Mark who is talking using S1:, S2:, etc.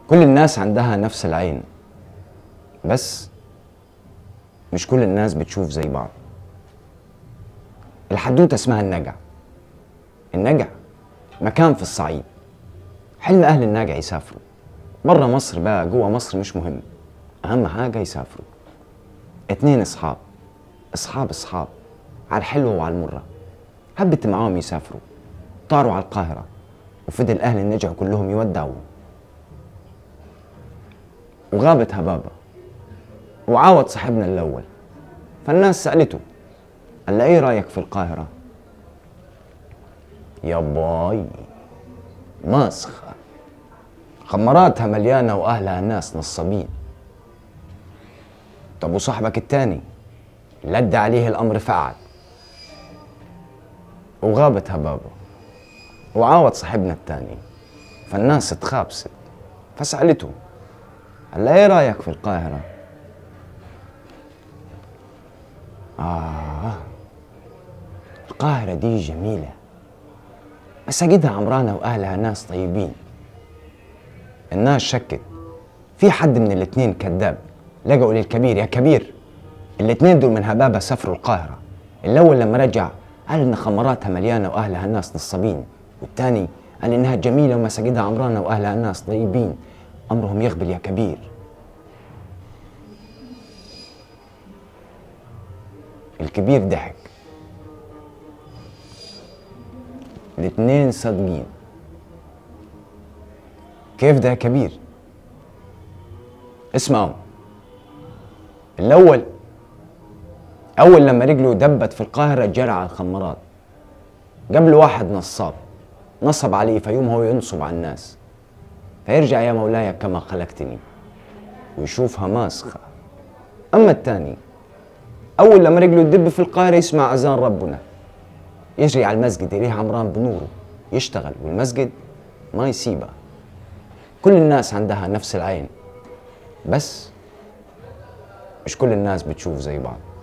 S1: كل الناس عندها نفس العين بس مش كل الناس بتشوف زي بعض الحدوتة اسمها النجع النجع مكان في الصعيد حلم أهل النجع يسافروا برا مصر بقى جوا مصر مش مهم أهم حاجة يسافروا اتنين أصحاب أصحاب أصحاب على الحلوة وعلى المرة هبت معاهم يسافروا طاروا على القاهرة وفضل أهل النجع كلهم يودعوا وغابت هبابة وعاود صاحبنا الأول فالناس سألته قال له إيه رأيك في القاهرة؟ يا باي مسخة خمراتها مليانة وأهلها ناس نصابين طب وصاحبك التاني لد عليه الأمر فعل وغابت هبابة وعاود صاحبنا التاني فالناس اتخابست فسألته قال لها ايه رأيك في القاهرة؟ آه القاهرة دي جميلة مساجدها عمرانة وأهلها ناس طيبين الناس شكت في حد من الاتنين كذاب لجأوا للكبير يا كبير الاتنين دول من هبابة سافروا القاهرة الأول لما رجع قال إن خمراتها مليانة وأهلها ناس نصابين والتاني قال إنها جميلة ومساجدها عمرانة وأهلها ناس طيبين أمرهم يغبل يا كبير الكبير ضحك الاتنين صادقين كيف ده يا كبير اسمعوا الأول أول لما رجله دبت في القاهرة جرى على الخمرات جاب له واحد نصاب نصب عليه فيوم هو ينصب على الناس فيرجع يا مولاي كما خلقتني ويشوفها ماسخة أما الثاني أول لما رجله تدب في القاهرة يسمع أذان ربنا يجري على المسجد يلاقيه عمران بنوره يشتغل والمسجد ما يسيبها كل الناس عندها نفس العين بس مش كل الناس بتشوف زي بعض